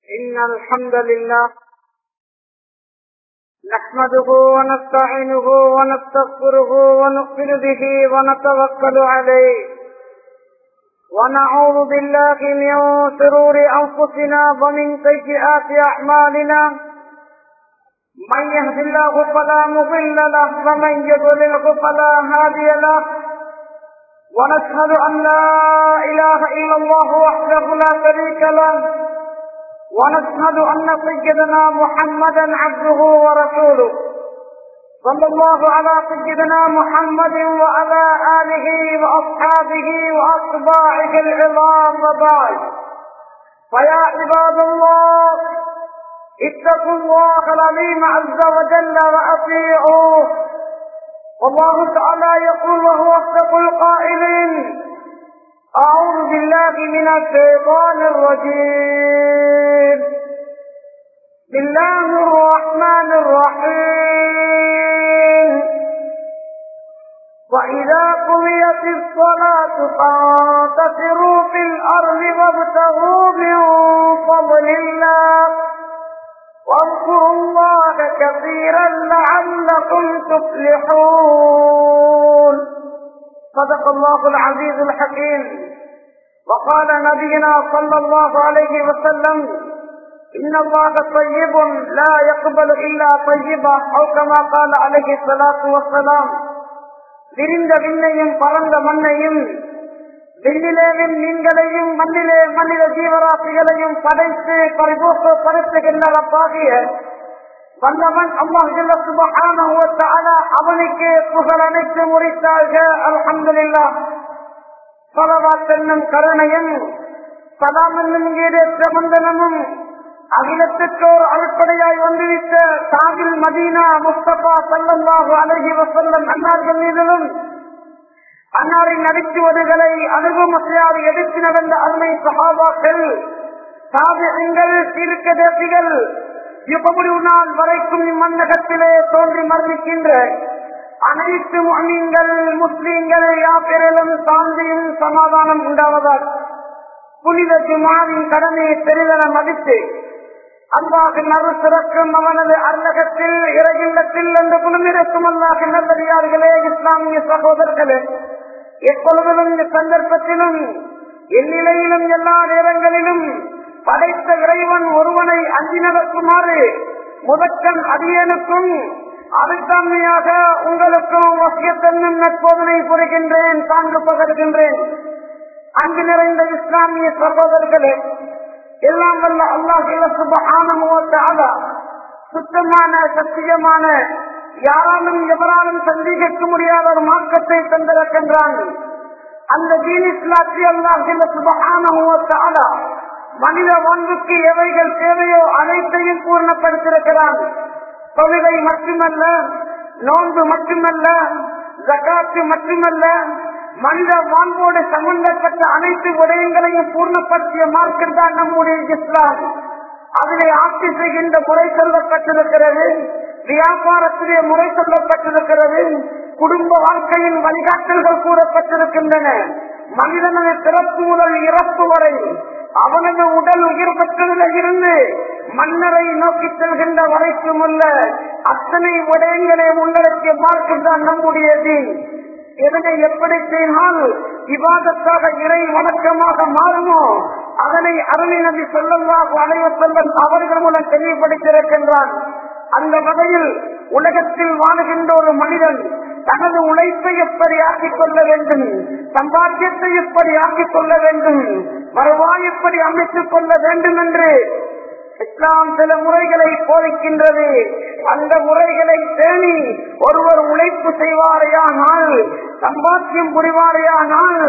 إن الحمد لله نحمده ونستعينه ونستغفره ونؤمن به ونتوكل عليه ونعوذ بالله من شرور أنفسنا ومن سيئات أعمالنا من يهد الله فلا مضل له ومن يضلله فلا هادي له ونشهد أن لا إله إلا الله وحده لا شريك له ونشهد أن سيدنا محمدا عبده ورسوله صلى الله على سيدنا محمد وعلى آله وأصحابه وأتباعه العظام وبعد فيا عباد الله اتقوا الله العليم عز وجل وأطيعوه والله تعالى يقول وهو أصدق القائلين أعوذ بالله من الشيطان الرجيم بسم الله الرحمن الرحيم وإذا قضيت الصلاة فانتصروا في الأرض وابتغوا من فضل الله واذكروا الله كثيرا لعلكم تفلحون صدق الله العزيز الحكيم وقال نبينا صلى الله عليه وسلم إن الله طيب لا يقبل إلا طيبا أو كما قال عليه الصلاة والسلام விரிந்த விண்ணையும் பறந்த மண்ணையும் விண்ணிலேயும் மீன்களையும் மண்ணிலே மனித ஜீவராசிகளையும் படைத்து பரிபூச படுத்துகின்ற ரப்பாகிய வல்லவன் அல்லாஹ் அவனுக்கு புகழ் அனைத்து முறித்தாழ்க அல்ஹம்துலில்லா சலவாத் என்னும் கருணையும் சலாம் என்னும் ஈடேற்ற மந்தனமும் அகிலத்திற்கோர் அடிப்படையாய் வந்துவிட்ட தாகில் மதீனா முஸ்தபா சல்லல்லாஹு அலஹி வசல்லம் அன்னார்கள் மீதிலும் அன்னாரின் நடிச்சுவடுகளை அணுகுமசையால் எடுத்து நடந்த அருமை சகாபாக்கள் சாதிகள் தீர்க்க தேசிகள் இப்படி நாள் வரைக்கும் இம்மன்னகத்திலே தோன்றி மரணிக்கின்ற அனைத்து அமீன்கள் முஸ்லீம்கள் யாப்பிரலும் சாந்தியும் சமாதானம் உண்டாவதால் புனித ஜுமாவின் கடமையை பெரிதென மதித்து அன்பாக நறு சிறக்கும் அவனது அருளகத்தில் இறகில்லத்தில் அந்த குழுமிருக்கும் அல்லாஹ் நல்லடியார்களே இஸ்லாமிய சகோதரர்களே எப்பொழுதிலும் சந்தர்ப்பத்திலும் எந்நிலையிலும் எல்லா நேரங்களிலும் படைத்த இறைவன் ஒருவனை அஞ்சி நடக்குமாறு முதற்கண் அடியனுக்கும் அடுத்தன்மையாக உங்களுக்கும் வசியத்தன்னும் நட்போதனை புரிகின்றேன் சான்று பகர்கின்றேன் அங்கு நிறைந்த இஸ்லாமிய சகோதரர்களே எல்லாம் வல்ல அல்லாஹ் சுத்தமான சத்தியமான யாராலும் எவராலும் சந்திக்க முடியாத ஒரு மார்க்கத்தை தந்திருக்கின்றான் அந்த தீன் இஸ்லாத்தி அல்லாஹ் மனித வாழ்வுக்கு எவைகள் தேவையோ அனைத்தையும் பூர்ணப்படுத்திருக்கிறான் தொழுகை மட்டுமல்ல நோன்பு மட்டுமல்ல ஜகாத்து மட்டுமல்ல மனித வாழ்வோடு சம்பந்தப்பட்ட அனைத்து விடயங்களையும் பூர்ணப்படுத்திய மார்க்கம் தான் நம்முடைய இஸ்லாம் அதிலே ஆட்சி செய்கின்ற முறை சொல்லப்பட்டிருக்கிறது வியாபாரத்திலே முறை சொல்லப்பட்டிருக்கிறது குடும்ப வாழ்க்கையின் வழிகாட்டல்கள் கூறப்பட்டிருக்கின்றன மனிதனது பிறப்பு முதல் இறப்பு வரை அவனது உடல் உயிர் பெற்றதில் இருந்து மன்னரை நோக்கி செல்கின்ற வரைக்கும் உள்ள அத்தனை விடயங்களை உள்ளடக்கிய மார்க்கம் தான் நம்முடையது இதனை எப்படி செய்தால் விவாதத்தாக இறை வணக்கமாக மாறுமோ அதனை அருளை நம்பி சொல்லமாக அனைவ செல்வன் அவர்கள் மூலம் தெளிவுபடுத்தியிருக்கின்றான் அந்த வகையில் உலகத்தில் வாழுகின்ற ஒரு மனிதன் தனது உழைப்பை எப்படி ஆக்கிக் கொள்ள வேண்டும் சம்பாத்தியத்தை எப்படி ஆக்கிக் கொள்ள வேண்டும் வருவாய் எப்படி அமைத்துக் கொள்ள வேண்டும் என்று இஸ்லாம் சில முறைகளை போதிக்கின்றது அந்த முறைகளை பேணி ஒருவர் உழைப்பு செய்வாரையானால் சம்பாத்தியம் புரிவாரையானால்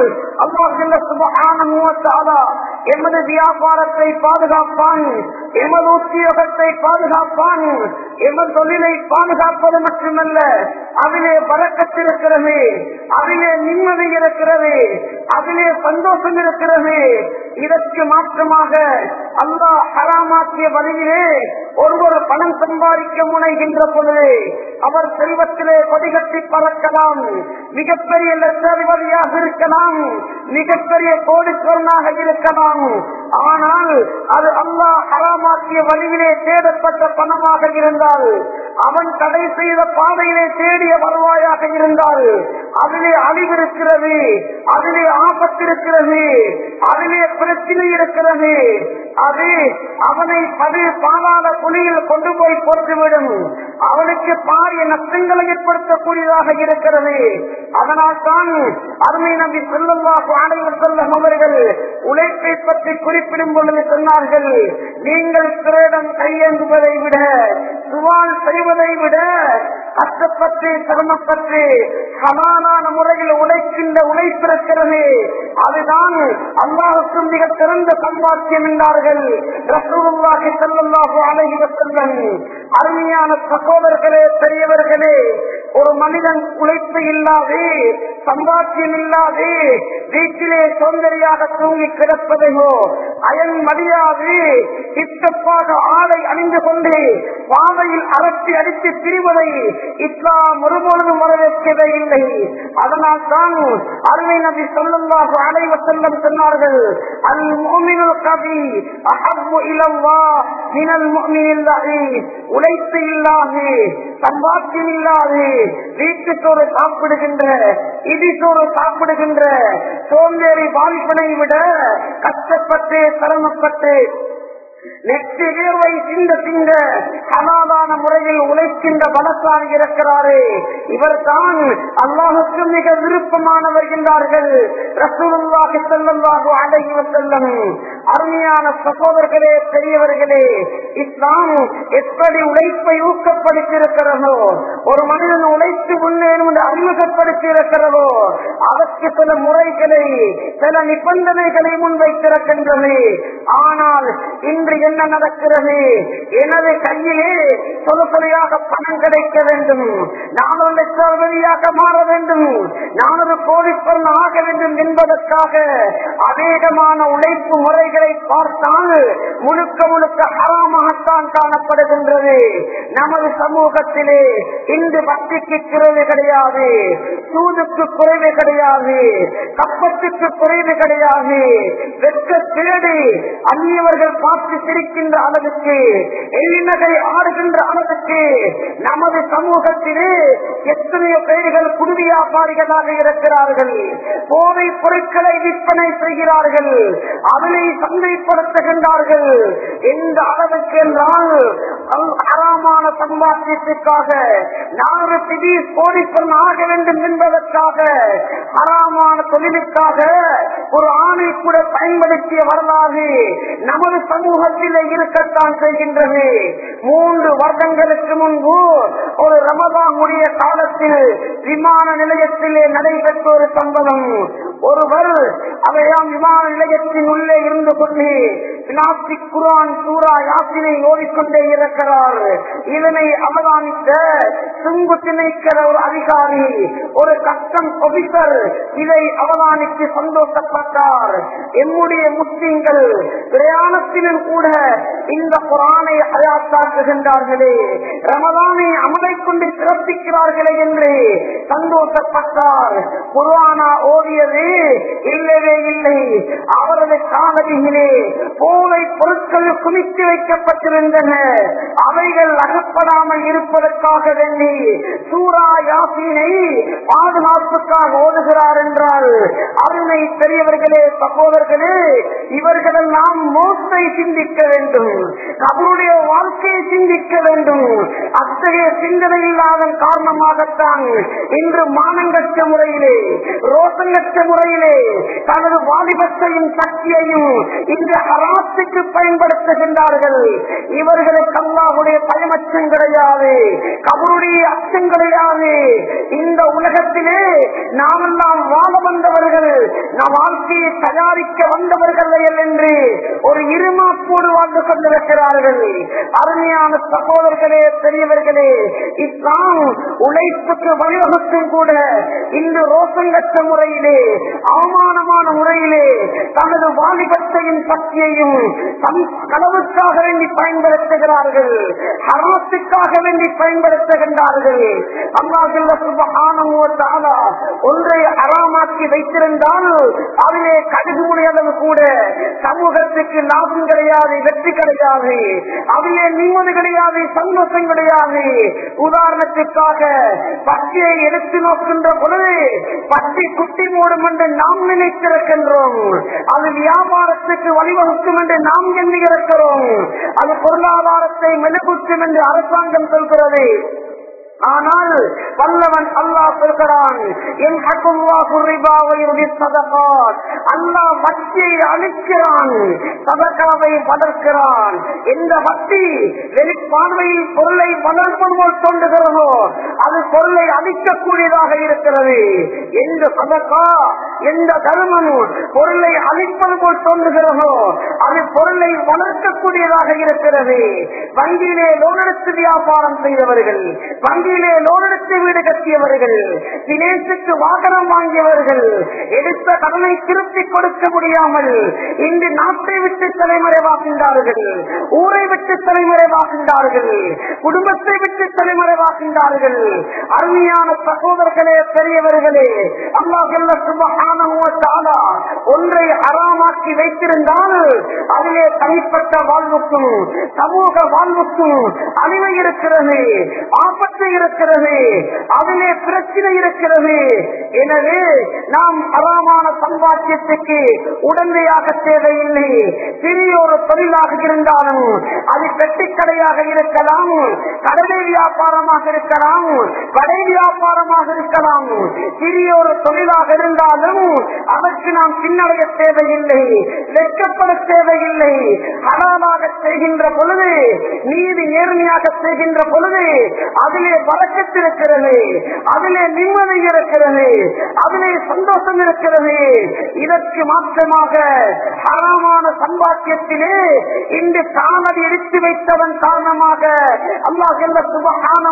அல்லாஹ் எமது வியாபாரத்தை பாதுகாப்பான் எமது உத்தியோகத்தை பாதுகாப்பான் எமது தொழிலை பாதுகாப்பது மட்டுமல்ல அதிலே பழக்கத்திருக்கிறது அதிலே நிம்மதி இருக்கிறது அதிலே சந்தோஷம் இருக்கிறது இதற்கு மாற்றமாக அல்லாஹ் ஹராமாக்கிய வழியிலே ஒருவர் பணம் சம்பாதிக்க முனைகின்ற பொழுது அவர் செல்வத்திலே கொடிகட்டி பறக்கலாம் மிகப்பெரிய லட்சாதிபதியாக இருக்கலாம் மிகப்பெரிய கோடீஸ்வரனாக இருக்கலாம் ஆனால் அது அல்லாஹ் ஹராமாக்கிய சம்பாத்திய வழியிலே தேடப்பட்ட பணமாக இருந்தால் அவன் தடை செய்த பாதையிலே தேடிய வருவாயாக இருந்தால் அதிலே அழிவு இருக்கிறது அதிலே ஆபத்து இருக்கிறது அதிலே பிரச்சனை இருக்கிறது அது அவனை பது பாதாள குழியில் கொண்டு போய் போட்டுவிடும் அவனுக்கு பாரிய நஷ்டங்களை ஏற்படுத்தக்கூடியதாக இருக்கிறது அதனால் தான் அருமை நம்பி செல்லவாக ஆணையர் செல்லும் அவர்கள் உழைப்பை பற்றி குறிப்பிடும் பொழுது சொன்னார்கள் நீங்கள் திரேடம் கையேந்துவதை விட சுவால் செய்வதை விட கஷ்டப்பட்டு சிரமப்பட்டு சமாதான முறையில் உழைக்கின்ற உழைப்பிருக்கிறது அதுதான் அல்லாஹுக்கும் மிக சிறந்த சம்பாத்தியம் என்றார்கள் ரசூலுல்லாஹி ஸல்லல்லாஹு அலைஹி வஸல்லம் அருமையான சகோதரர்களே பெரியவர்களே ஒரு மனிதன் உழைப்பு இல்லாது சம்பாத்தியம் இல்லாது வீட்டிலே சோந்தரியாக தூங்கி கிடப்பதையோ அயன் மடியாது இட்டப்பாக ஆடை அணிந்து கொண்டு பாதையில் அரசி அடித்து திரிவதை இஸ்லாம் ஒருபொழுதும் வரவேற்கவே இல்லை அதனால் தான் அருமை நபி சொல்லுல்லாஹு அலைவ செல்லம் சொன்னார்கள் அல் மோமினுல் கவி அஹப்பு இலவா மினல் மோமினில் உழைப்பு இல்லாது சம்பாத்தியம் இல்லாது வீட்டு சோறு சாப்பிடுகின்ற இடி சோறு சாப்பிடுகின்ற சோம்பேறி வாழ்க்கனை விட கஷ்டப்பட்டு சிரமப்பட்டு நெற்றி வியர்வை சிந்த சிந்த சமாதான முறையில் உழைக்கின்ற பலத்தால் இருக்கிறாரே இவர் தான் அல்லாஹுக்கு மிக விருப்பமானவர் என்றார்கள் ரசூலுல்லாஹி ஸல்லல்லாஹு அலைஹி வஸல்லம் அருமையான சகோதரர்களே பெரியவர்களே இஸ்லாம் எப்படி உழைப்பை ஊக்கப்படுத்தியிருக்கிறதோ ஒரு மனிதன் உழைத்து முன்னேறும் என்று அறிமுகப்படுத்தி இருக்கிறதோ அதற்கு சில முறைகளை சில நிபந்தனைகளை முன்வைத்திருக்கின்றது ஆனால் இன்று என்ன நடக்கிறது எனது கையிலே சொலுசொலியாக பணம் கிடைக்க வேண்டும் நான் ஒரு லட்சாதிபதியாக மாற வேண்டும் நான் ஒரு கோடிப்பொருள் ஆக வேண்டும் என்பதற்காக அநேகமான உழைப்பு முறைகளை பார்த்தால் முழுக்க முழுக்க ஹராமாகத்தான் காணப்படுகின்றது நமது சமூகத்திலே இன்று பக்திக்கு குறைவு கிடையாது சூதுக்கு குறைவு கிடையாது கப்பத்துக்கு குறைவு கிடையாது வெற்க தேடி அந்நியவர்கள் பார்த்து சிரிக்கின்ற அளவுக்கு எள்ளிநகை ஆடுகின்ற அளவுக்கு நமது சமூகத்திலே எத்தனையோ பேர்கள் குடி வியாபாரிகளாக இருக்கிறார்கள் போதை பொருட்களை விற்பனை செய்கிறார்கள் அதனை சந்தைப்படுத்துகின்றார்கள் எந்த அளவுக்கு என்றால் அறமான சம்பாத்தியத்திற்காக நான் ஒரு திடீர் கோடிப்பெண் ஆக வேண்டும் என்பதற்காக அறாமான தொழிலுக்காக ஒரு ஆணை கூட பயன்படுத்திய வரலாறு நமது சமூகத்திலே இருக்கத்தான் செய்கின்றது மூன்று வருடங்களுக்கு முன்பு ஒரு ரமதானுடைய காலத்தில் விமான நிலையத்திலே நடைபெற்ற ஒரு சம்பவம் ஒருவர் அவையாம் விமான நிலையத்தின் உள்ளே இருந்து கொண்டு பிளாஸ்டிக் குரான் சூரா யாத்திரை ஓடிக்கொண்டே இருக்கிறார் இதனை அவதானித்த சுங்கு திணைக்கிற ஒரு அதிகாரி ஒரு கஸ்டம் ஆபீசர் இதை அவதானித்து சந்தோஷப்பட்டார் எம்முடைய முஸ்லிம்கள் பிரயாணத்திலும் கூட இந்த குரானை அயாத்தாக்குகின்றார்களே ரமதானை அமலை கொண்டு சிறப்பிக்கிறார்களே என்று சந்தோஷப்பட்டார் குரானா ஓடியது இல்லவே இல்லை அவரது காலடியிலே போதை பொருட்கள் குமித்து வைக்கப்பட்டிருந்தன அவைகள் அகப்படாமல் இருப்பதற்காக வேண்டி சூரா யாசினை பாதுகாப்புக்காக ஓடுகிறார் என்றால் அருமை பெரியவர்களே சகோதரர்களே இவர்களெல்லாம் மோசை சிந்திக்க வேண்டும் அவருடைய வாழ்க்கையை சிந்திக்க வேண்டும் அத்தகைய சிந்தனை இல்லாத காரணமாகத்தான் இன்று மானங்கற்ற முறையிலே ரோசங்கற்ற முறையிலே தனது வாலிபத்தையும் சக்தியையும் இந்த ஹராத்துக்கு பயன்படுத்துகின்றார்கள் இவர்களுக்கு அல்லாஹுடைய பயமச்சம் கிடையாது கபருடைய அச்சம் கிடையாது இந்த உலகத்திலே நாமெல்லாம் வாழ வந்தவர்கள் நம் வாழ்க்கையை தயாரிக்க வந்தவர்கள் என்று ஒரு இருமாப்போடு வாழ்ந்து கொண்டிருக்கிறார்கள் அருமையான சகோதரர்களே பெரியவர்களே இஸ்லாம் உழைப்புக்கு வழிவகுத்தும் கூட இன்று ரோசங்கற்ற முறையிலே அவமானமான முறையிலே தனது வாலிபத்தையும் சக்தியையும் தம் களவுக்காக வேண்டி பயன்படுத்துகிறார்கள் ஹராத்துக்காக வேண்டி பயன்படுத்துகின்றார்கள் அல்லாஹுல்ல சுபஹானஹு வ தஆலா ஒன்றை அறாமாக்கி வைத்திருந்தால் அதிலே கடுகு முடியாதது கூட சமூகத்துக்கு லாபம் கிடையாது வெற்றி கிடையாது அதிலே நிம்மதி கிடையாது சந்தோஷம் கிடையாது உதாரணத்துக்காக பச்சையை எடுத்து நோக்கின்ற பொழுது பச்சை குட்டி மூடும் என்று நாம் நினைத்திருக்கின்றோம் அது வியாபாரத்துக்கு வழிவகுக்கும் என்று நாம் எண்ணி இருக்கிறோம் அது பொருளாதாரத்தை மெழுகுற்றும் என்று அரசாங்கம் சொல்கிறது ஆனால் வல்லவன் அல்லாஹ் சொல்கிறான் என் அல்லாஹ் வட்டியை அழிக்கிறான் சதகாவை வளர்க்கிறான் எந்த வட்டி வெளிப்பார்வையில் பொருளை வளர்ப்பது போல் தோன்றுகிறதோ அது பொருளை அழிக்கக்கூடியதாக இருக்கிறது எந்த சதகா எந்த தர்மம் பொருளை அழிப்பது போல் தோன்றுகிறதோ அது பொருளை வளர்க்கக்கூடியதாக இருக்கிறது வங்கியிலே லோன் எடுத்து வியாபாரம் செய்தவர்கள் வங்கியிலே லோன் எடுத்து வீடு கட்டியவர்கள் தினேசுக்கு வாகனம் வாங்கியவர்கள் எடுத்த கடனை திருப்பி கொடுக்க முடியாமல் இன்று நாட்டை விட்டு தலைமறைவாகின்றார்கள் ஊரை விட்டு தலைமறைவாகின்றார்கள் குடும்பத்தை விட்டு தலைமறைவாகின்றார்கள் அருமையான சகோதரர்களே பெரியவர்களே அல்லாஹல்ல சுபகான ஒன்றை அறாமாக்கி வைத்திருந்தால் அதிலே தனிப்பட்ட வாழ்வுக்கும் சமூக வாழ்வுக்கும் அழிவு இருக்கிறது ஆபத்து இருக்கிறது அதிலே பிரச்சனை இருக்கிறது எனவே நாம் அறாமான சம்பாத்தியத்துக்கு உடந்தையாக தேவையில்லை சிறிய ஒரு தொழிலாக இருந்தாலும் அது பெட்டிக்கடையாக இருக்கலாம் கடலை வியாபாரமாக இருக்கலாம் கடை வியாபாரமாக இருக்கலாம் சிறிய ஒரு தொழிலாக இருந்தாலும் அதற்கு நாம் பின்னடைய தேவையில்லை வெட்கப்பட தேவையில்லை ஹலாலாக செய்கின்ற பொழுது நீதி நேர்மையாக செய்கின்ற பொழுது அதிலே பறக்கத்து இருக்கிறது அதிலே நிம்மதி இருக்கிறது அதிலே சந்தோஷம் இருக்கிறது இதற்கு மாற்றமாக ஹராமான சம்பாத்தியத்திலே இன்று காணடி எடுத்து வைத்தவன் காரணமாக அல்லாஹ் எல்ல சுபகான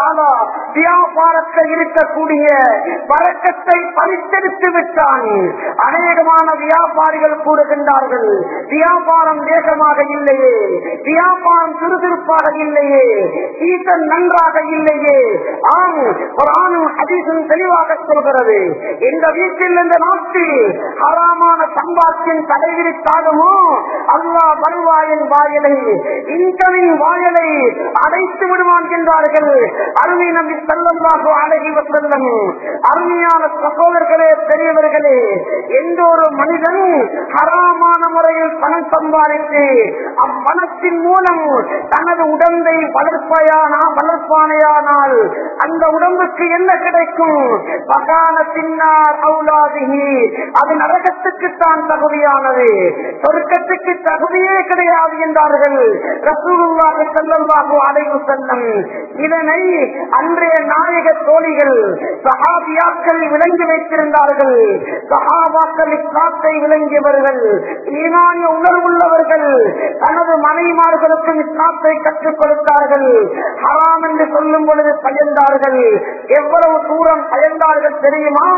வியாபாரத்தில் இருக்கக்கூடிய பறக்கத்தை பறித்தெடுத்து விட்டான் அநேகமான வியாபாரிகள் கூறுகின்றார்கள் வியாபாரம் வேகமாக இல்லையே வியாபாரம் சுறுசுறுப்பாக இல்லையே சீசன் நன்றாக இல்லையே ஆம் ஒரு ஆணும் அதிகம் தெளிவாக சொல்கிறது இந்த வீட்டில் இந்த நாட்டில் ஹராமான சம்பாத்தியம் தடைவிரித்தாலுமோ அல்லாஹ் வருவாயின் வாயலை இன்கமின் வாயலை அடைத்து விடுவான் என்றார்கள் அருமை நம்பி செல்லமாக அழகி செல்லும் அருமையான சகோதரர்களே பெரியவர்களே எந்த ஒரு மனிதன் ஹராமான முறையில் பணம் சம்பாதித்து அப்பணத்தின் மூலம் தனது உடம்பை வளர்ப்பையானா வளர்ப்பானையானால் அந்த உடம்புக்கு என்ன கிடைக்கும் பகான பின்னார் அவுலாதிகி அது நரகத்துக்குத்தான் தகுதியானது சொர்க்கத்துக்கு தகுதியே கிடையாது என்றார்கள் ரசூலுல்லாஹி ஸல்லல்லாஹு அலைஹி வஸல்லம் இதனை அன்றைய நாயக தோழிகள் சஹாபியாக்கள் விளங்கி வைத்திருந்தார்கள் சஹாபாக்கள் இஸ்லாத்தை விளங்கியவர்கள் ஈமானிய உணர்வுள்ளவர்கள் தனது மனைமார்களுக்கும் இஸ்லாத்தை கற்றுக் கொடுத்தார்கள் ஹராம் என்று சொல்லும் பொழுது பயந்தார்கள் எவ்வளவு தூரம் பயந்தார்கள் தெரியுமா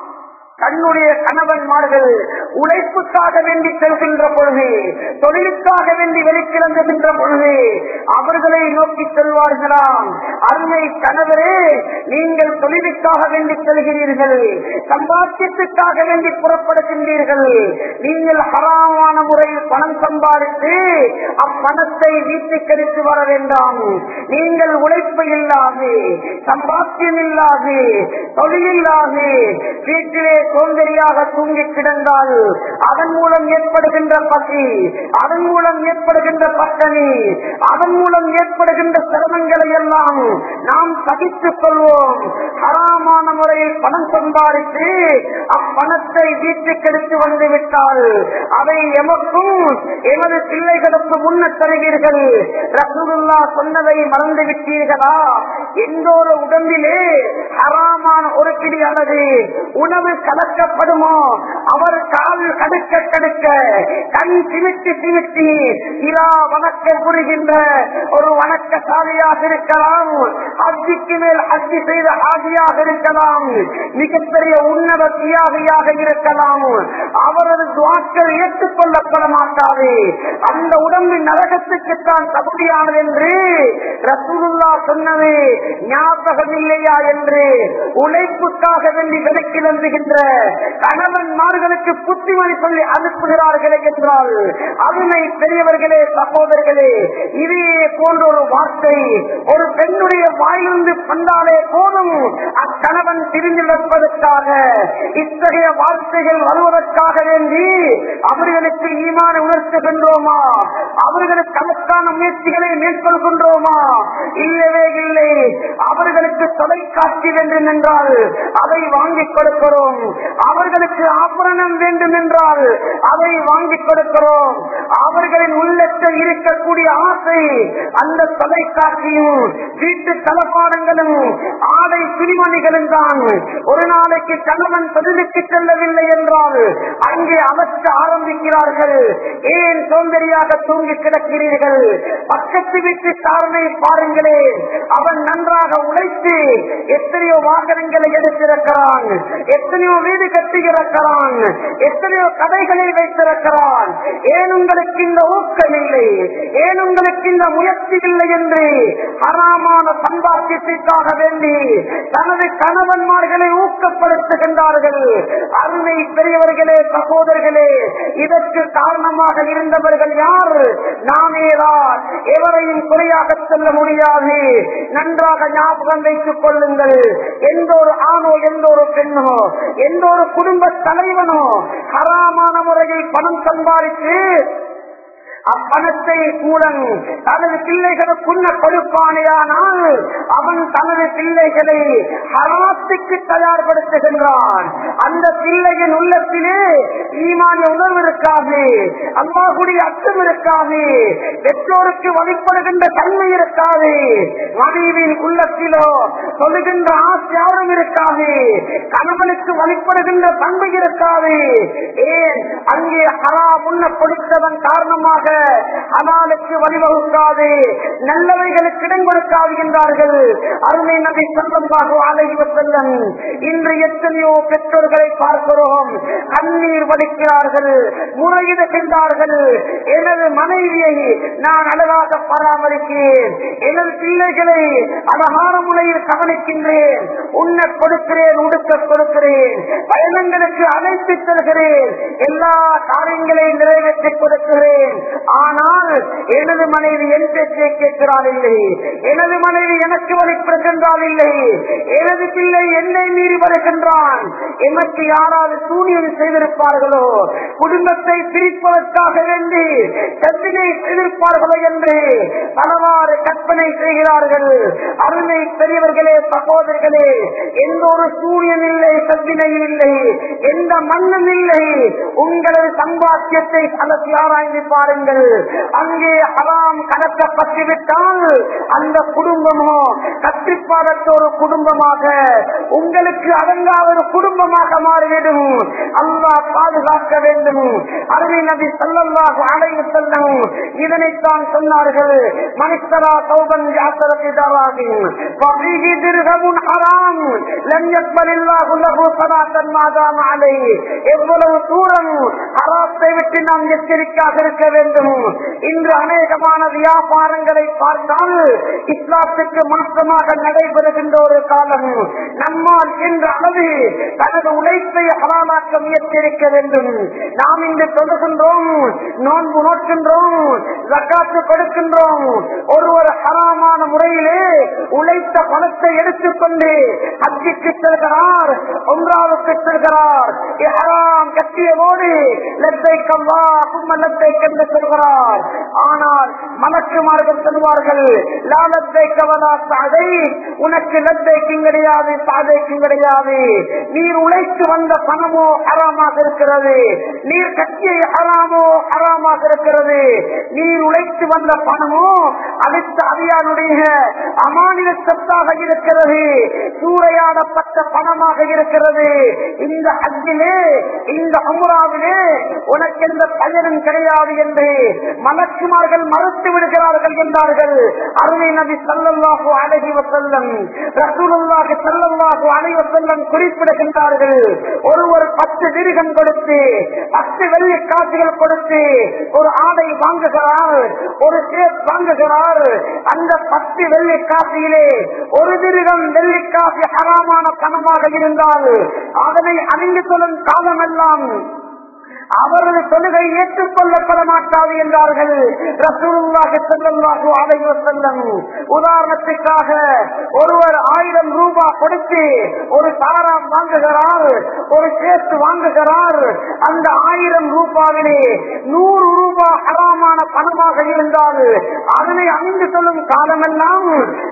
தன்னுடைய கணவன்மார்கள் உழைப்புக்காக வேண்டி செல்கின்ற பொழுது தொழிலுக்காக வேண்டி வெளிக்கிழந்துகின்ற பொழுது அவர்களை நோக்கி செல்வார்களாம் அருமை கணவரே நீங்கள் தொழிலுக்காக வேண்டி செல்கிறீர்கள் சம்பாத்தியத்துக்காக வேண்டி புறப்படுகின்றீர்கள் நீங்கள் ஹராமான முறையில் பணம் சம்பாதித்து அப்பணத்தை வீட்டுக்கு எடுத்து வர வேண்டாம் நீங்கள் உழைப்பு இல்லாது சம்பாத்தியம் இல்லாது தொழில் இல்லாது வீட்டிலே சோந்தரியாக தூங்கி கிடந்தால் அதன் மூலம் ஏற்படுகின்ற பசி அதன் மூலம் ஏற்படுகின்ற பட்டணி அதன் மூலம் ஏற்படுகின்ற சிரமங்களை எல்லாம் நாம் சகித்துக் கொள்வோம் ஹராமான முறையில் பணம் சம்பாதித்து அப்பணத்தை வீட்டுக்கு எடுத்து வந்து விட்டால் அதை எமக்கும் எமது பிள்ளைகளுக்கு முன்ன தருவீர்கள் ரசூலுல்லா சொன்னதை மறந்து விட்டீர்களா எந்த ஒரு உடம்பிலே ஹராமான ஒரு கிடி அல்லது உணவு கலக்கப்படுமோ அவர் நாள் கடுக்க கடுக்க கண் சிமிட்டி சிமிட்டி இரா வணக்கம் புரிகின்ற ஒரு வணக்கசாலியாக இருக்கலாம் ஹஜ்ஜிக்கு மேல் ஹஜ்ஜி செய்த ஆதியாக இருக்கலாம் மிகப்பெரிய உன்னத தியாகியாக இருக்கலாம் அவரது துவாக்கள் ஏற்றுக்கொள்ளப்பட மாட்டாது அந்த உடம்பு நரகத்துக்குத்தான் தகுதியானது என்று ரசூலுல்லா சொன்னது ஞாபகம் இல்லையா என்று உழைப்புக்காக வேண்டி விலக்கி நம்புகின்ற கணவன்மார்களுக்கு புத்திமதி சொல்லி அனுப்புகிறார்களே என்றால் அதனை பெரியவர்களே சகோதரர்களே இதே போன்ற ஒரு வார்த்தை ஒரு பெண்ணுடைய வாயிலிருந்து வந்தாலே போதும் அக்கணவன் திரிந்து நடப்பதற்காக இத்தகைய வார்த்தைகள் வருவதற்காக வேண்டி அவர்களுக்கு ஈமான உணர்த்துகின்றோமா அவர்களுக்கு அதற்கான முயற்சிகளை மேற்கொள்கின்றோமா இல்லவே இல்லை அவர்களுக்கு தொலைக்காட்சி வேண்டும் என்றால் அதை வாங்கிக் கொடுக்கிறோம் அவர்களுக்கு ஆபரணம் வேண்டும் என்றால் அதை வாங்கிக் கொடுக்கிறோம் அவர்களின் உள்ளத்தில் இருக்கக்கூடிய ஆசை அந்த தொலைக்காட்சியும் வீட்டு தளபாடங்களும் ஆடை துணிமணிகளும் தான் ஒரு நாளைக்கு கணவன் தொழிலுக்கு செல்லவில்லை என்றால் அங்கே அவற்ற ஆரம்பிக்கிறார்கள் ஏன் சோம்பேறியாக தூங்கி கிடக்கிறீர்கள் பக்கத்து வீட்டு காரனை பாருங்களே அவன் நன்றாக உழைத்து எத்தனையோ வாகனங்களை எடுத்திருக்கிறான் எத்தனையோ வீடு கட்டியிருக்கிறான் எத்தனையோ கடைகளை வைத்திருக்கிறான் ஏன் உங்களுக்கு இந்த ஊக்கம் இல்லை ஏன் உங்களுக்கு இந்த முயற்சி இல்லை என்று அறாமான சம்பாத்தியத்திற்காக வேண்டி தனது கணவன்மார்களை ஊக்கப்படுத்துகின்றார்கள் அருமை பெரியவர்களே சகோதரர்களே இதற்கு காரணமாக இருந்தவர்கள் யார் நாமேதான் எவரையும் குறையாக சொல்ல முடியாது நன்றாக ஞாபகம் வைத்துக் கொள்ளுங்கள் எந்த ஒரு ஆணோ எந்த ஒரு பெண்ணோ எந்த ஒரு குடும்ப தலைவனோ ஹராமான முறையில் பணம் சம்பாதித்து அப்பணத்தை கூடன் தனது பிள்ளைகளுக்குள்ள கொடுப்பானேயானால் அவன் தனது பிள்ளைகளை ஹராத்துக்கு தயார்படுத்துகின்றான் அந்த பிள்ளையின் உள்ளத்திலே ஈமானிய உணர்வு இருக்காது அம்மாவுடைய அச்சம் இருக்காது பெற்றோருக்கு வழிபடுகின்ற தன்மை இருக்காது மனைவியின் உள்ளத்திலோ சொல்லுகின்ற ஆசையாரும் இருக்காது கணவனுக்கு வழிபடுகின்ற பண்பு இருக்காது ஏன் அங்கே ஹரா முன்ன கொடுத்தவன் காரணமாக அனாலுக்கு வழிவகுக்காது நல்லவைகளுக்கு இடம் கொடுக்காது என்றார்கள் அருமை நபி சொல்லமாக அழகிவ செல்லம் இன்று எத்தனையோ பெற்றோர்களை பார்க்கிறோம் கண்ணீர் வடிக்கிறார்கள் முறையிடுகின்றார்கள் எனது மனைவியை நான் அழகாக பராமரிக்கிறேன் எனது பிள்ளைகளை அழகான முறையில் கவனிக்கின்றேன் உண்ண கொடுக்கிறேன் உடுக்க கொடுக்கிறேன் பயணங்களுக்கு அழைத்து செல்கிறேன் எல்லா காரியங்களையும் நிறைவேற்றி கொடுக்கிறேன் ஆனால் எனது மனைவி என் பேச்சை கேட்கிறாள் இல்லை எனது மனைவி எனக்கு வழிபடுகின்றால் இல்லை எனது பிள்ளை என்னை மீறி வருகின்றான் எமக்கு யாராவது சூனியம் செய்திருப்பார்களோ குடும்பத்தை பிரிப்பதற்காக வேண்டி கத்தினை செய்திருப்பார்களோ என்று பலவாறு கற்பனை செய்கிறார்கள் அருமை பெரியவர்களே சகோதரர்களே எந்த ஒரு சூரியன் இல்லை சத்தினையும் இல்லை எந்த மண்ணும் இல்லை உங்களது சம்பாத்தியத்தை அலசி ஆராய்ந்து பாருங்கள் அங்கே ஹராம் கலக்கப்பட்டு விட்டால் அந்த குடும்பமோ கத்திப்பாரத்த ஒரு குடும்பமாக உங்களுக்கு அடங்காத ஒரு குடும்பமாக மாறிவிடும் அல்லாஹ் பாதுகாக்க வேண்டும் அருமை நபி சல்லல்லாஹு அலைஹி செல்லும் இதனைத்தான் சொன்னார்கள் மனிதரா சௌபன் ஜாசரத்தி தாராகின் வஃபீஹி திர்ஹமுன் ஹராம் லன் யக்பலில்லாஹு லஹு ஸலாத்தன் மாதாம அலைஹி எவ்வளவு தூரம் ஹராத்தை விட்டு நாம் எச்சரிக்கையாக இருக்க வேண்டும் இன்று அநேகமான வியாபாரங்களை பார்த்தால் இஸ்லாத்துக்கு மாற்றமாக நடைபெறுகின்ற ஒரு காலம் நம்மால் என்ற அளவு தனது உழைப்பை ஹலாலாக்க முயற்சியிருக்க வேண்டும் நாம் இன்று சொல்லுகின்றோம் நோன்பு நோக்கின்றோம் ஜக்காத்து கொடுக்கின்றோம் ஒருவர் ஹராமான முறையிலே உழைத்த பணத்தை எடுத்துக்கொண்டு ஹஜ்ஜுக்கு செல்கிறார் ஒன்றாவுக்கு செல்கிறார் ஹராம் கட்டியவோடு லத்தை கவ்வா கும்ம லத்தை கண்டு செல்கிறார் ஆனால் மலக்குமார்கள் சொல்வார்கள் லாலத்தை கவலா சாதை உனக்கு லத்தைக்கும் கிடையாது சாதைக்கும் கிடையாது நீர் உழைத்து வந்த பணமோ ஹராமாக இருக்கிறது நீர் கட்டிய ஹராமோ ஹராமாக இருக்கிறது நீர் உழைத்து வந்த பணமோ அடுத்த அதிக ஹாஜியானுடைய அமானித சொத்தாக இருக்கிறது சூறையாடப்பட்ட பணமாக இருக்கிறது இந்த ஹஜ்ஜிலே இந்த அமுராவிலே உனக்கு எந்த பயனும் கிடையாது என்று மலக்குமார்கள் மறுத்து விடுகிறார்கள் என்றார்கள் அருமை நபி சல்லல்லாஹு அழகி வசல்லம் ரசூலுல்லாஹி சல்லல்லாஹு அலைஹி வஸல்லம் குறிப்பிடுகின்றார்கள் ஒருவர் பத்து திருகம் கொடுத்து பத்து வெள்ளி காசுகள் கொடுத்து ஒரு ஆடை வாங்குகிறார் ஒரு சேப் வாங்குகிறார் அந்த பத்து வெள்ளி காசியிலே ஒரு திருகம் வெள்ளி காசு ஹராமான பணமாக இருந்தால் அதனை அணிந்து கொள்ளும் காலமெல்லாம் அவரது தொழுகை ஏற்றுக்கொள்ளப்பட மாட்டாது என்றார்கள் ரசூலுல்லாஹி ஸல்லல்லாஹு அலைஹி வஸல்லம் உதாரணத்துக்காக ஒருவர் ஆயிரம் ரூபாய் கொடுத்து ஒரு சாராம் வாங்குகிறார் ஒரு சேர்த்து வாங்குகிறார் அந்த ஆயிரம் ரூபாவிலே நூறு ரூபாய் ஹராமான பணமாக இருந்தால் அதனை அணிந்து கொள்ளும் காலமெல்லாம்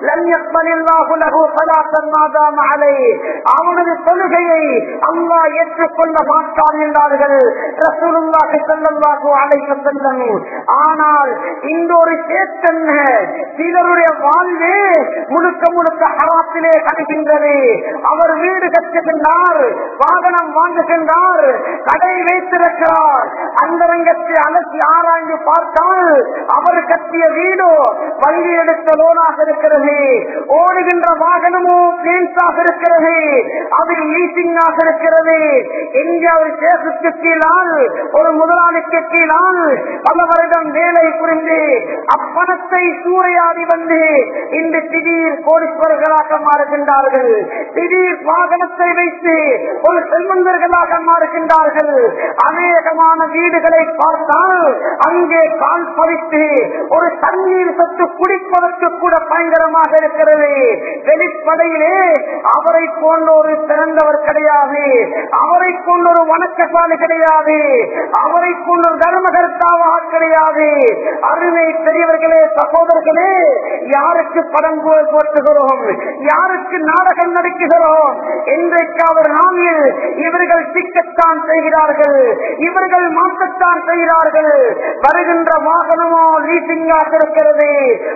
அவனது தொழுகையை அல்லாஹ் ஏற்றுக்கொள்ள மாட்டான் என்றார்கள் ரசூலுல்லாஹி ஸல்லல்லாஹு அலைஹி வஸல்லம் ஆனால் இந்த ஒரு சேத்தன்ன சிலருடைய வாழ்வே முழுக்க முழுக்க ஹராத்திலே கடுகின்றது அவர் வீடு கட்டுகின்றார் வாகனம் வாங்குகின்றார் கடை வைத்திருக்கிறார் அந்த ரங்கத்தை அலசி ஆராய்ந்து பார்த்தால் அவர் கட்டிய வீடோ வங்கி எடுத்த லோனாக இருக்கிறது ஓடுகின்ற வாகனமோ பிளேன்ஸாக இருக்கிறது அது லீசிங்காக இருக்கிறது எங்கே அவர் சேசுக்கு கீழால் ஒரு முதலாளிக்கு கீழால் பல வருடம் வேலை புரிந்து அப்பணத்தை சூறையாடி வந்து இன்று திடீர் கோடீஸ்வரர்களாக மாறுகின்றார்கள் திடீர் வாகனத்தை வைத்து ஒரு செல்வந்தர்களாக மாறுகின்றார்கள் அநேகமான வீடுகளை பார்த்தால் அங்கே கால் பதித்து ஒரு தண்ணீர் சத்து குடிப்பதற்கு கூட பயங்கரமாக இருக்கிறது வெளிப்படையிலே அவரை போன்ற ஒரு சிறந்தவர் கிடையாது அவரை போன்ற ஒரு வணக்கசாலி கிடையாது அவரை போன்ற ஒரு தர்மகர்த்தாவாக கிடையாது அருமை பெரியவர்களே சகோதரர்களே யாருக்கு படம் போ- போட்டுகிறோம் யாருக்கு நாடகம் நடிக்குகிறோம் இன்றைக்கு அவர் நாளில் இவர்கள் சிக்கத்தான் செய்கிறார்கள் இவர்கள் மாற்றத்தான் செய்கிறார்கள் வருகின்ற வாகனமோ லீசிங்காக இருக்கிறது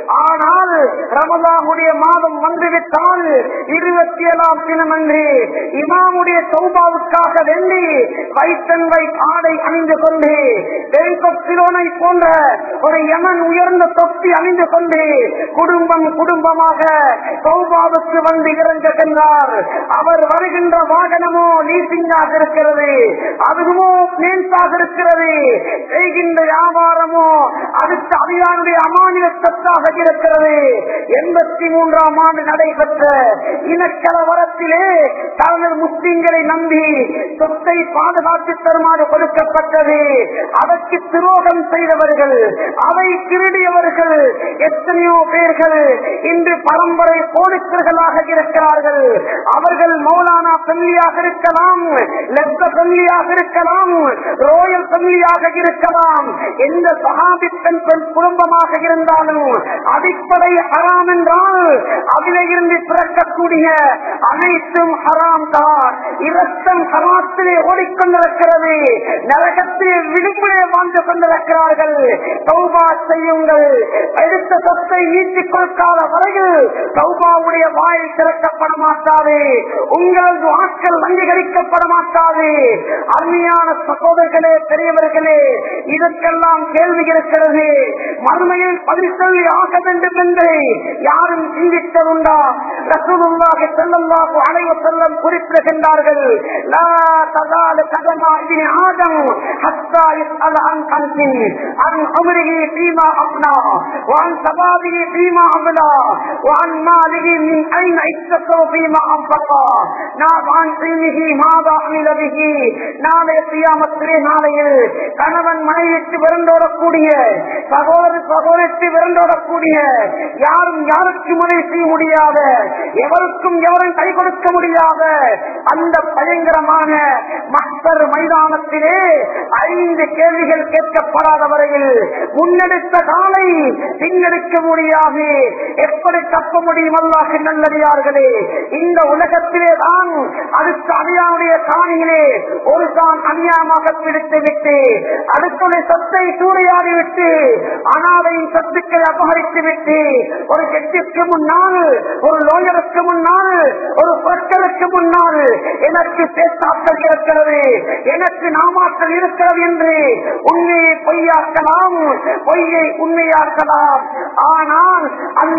ஆனால் ரமதானுடைய மாதம் வந்துவிட்டால் இருபத்தி ஏழாம் தினமன்று இமாமுடைய சௌபாவுக்காக வெள்ளி வைத்தன் வை ஆடை அணிந்து கொண்டு பேங்க் ஆஃப் சிலோனை போன்ற ஒரு யமன் உயர்ந்த தொப்பி அணிந்து கொண்டு குடும்பம் குடும்பமாக சௌபாவுக்கு வந்து இறங்குகின்றார் அவர் வருகின்ற வாகனமோ லீசிங்காக இருக்கிறது அதுவோ பிளேன்ஸாக இருக்கிறது செய்கின்ற வியாபாரமோ அடுத்த அபியானுடைய அமானிய சத்தாக இருக்கிறது எண்பத்தி மூன்றாம் ஆண்டு நடைபெற்ற இனக்கலவரத்திலே தலைவர் முஸ்லிம்களை நம்பி சொத்தை பாதுகாத்து தருமாறு கொடுக்கப்பட்டது அதற்கு துரோகம் செய்தவர்கள் அதை திருடியவர்கள் எத்தனையோ பேர்கள் இன்று பரம்பரை கோடிக்கர்களாக இருக்கிறார்கள் அவர்கள் மௌலானா பெண்ணியாக இருக்கலாம் லெப்ட பெண்ணியாக இருக்கலாம் ரோயல் பெண்ணியாக இருக்கலாம் எந்த சகாபி பெண் பெண் குடும்பமாக இருந்தாலும் அடிப்படை ஹராம் என்றால் அதிலே இருந்து பிறக்கக்கூடிய அனைத்தும் ஹராம் தான் இரத்தம் ஹராத்திலே ஓடிக்கொண்டிருக்கிறது நரகத்திலே விடுமுறை வாழ்ந்து கொண்டிருக்கிறார்கள் சௌபா செய்யுங்கள் எடுத்த சொத்தை ஈட்டிக் கொடுக்காத வரையில் சௌபாவுடைய வாய் திறக்கப்பட மாட்டாது உங்களது வாக்கள் அங்கீகரிக்கப்பட மாட்டாது அருமையான சகோதரர்களே பெரியவர்களே இதற்கெல்லாம் கேள்வி இருக்கிறது மறுமையில் பதில் சொல்லி ஆக வேண்டும் என்று யாரும் சிந்தித்ததுண்டா ரசூலுல்லாஹி ஸல்லல்லாஹு அலைஹி வஸல்லம் குறிப்பிடுகின்றார்கள் லா தஸாலு கதமா இப்னி ஆதம் ஹத்தா யஸ்அல அன் கன்சின் அன் உம்ரிஹி ஃபீமா அப்னா وعن شبابه فيما عملا وعن ماله من أين اكتسب فيما أنفقا நான் عن علمه ماذا عمل به நாளைய கியாமத்திலே நாளையில் கணவன் மனைவிக்கு விரண்டோடக்கூடிய சகோதர சகோதரிக்கு விரண்டோடக்கூடிய யாரும் யாருக்கும் உதவி செய்ய முடியாத எவருக்கும் எவரும் கை கொடுக்க முடியாத அந்த பயங்கரமான மஸ்தர் மைதானத்திலே உலகத்திலே ஐந்து கேள்விகள் கேட்கப்படாத வரையில் முன்னெடுத்த காலை பின்னெடுக்க முடியாது எப்படி தப்ப முடியும் அல்லாஹ் நல்லடியார்களே இந்த உலகத்திலே தான் அடுத்த அணியாவுடைய காணியிலே ஒரு தான் அநியாயமாக பிடித்து விட்டு அடுத்துடைய சொத்தை சூறையாடி விட்டு அனாதையின் சொத்துக்களை அபகரித்து விட்டு ஒரு கெட்டிற்கு முன்னால் ஒரு லோயருக்கு முன்னால் ஒரு பொருட்களுக்கு முன்னால் எனக்கு பேசாக்கள் இருக்கிறது எனக்கு நாமாக்கள் இருக்கிறது என்று உண்மையை பொய்யாக்கலாம் பொய்யை உண்மையாக்கலாம் ஆனால் அந்த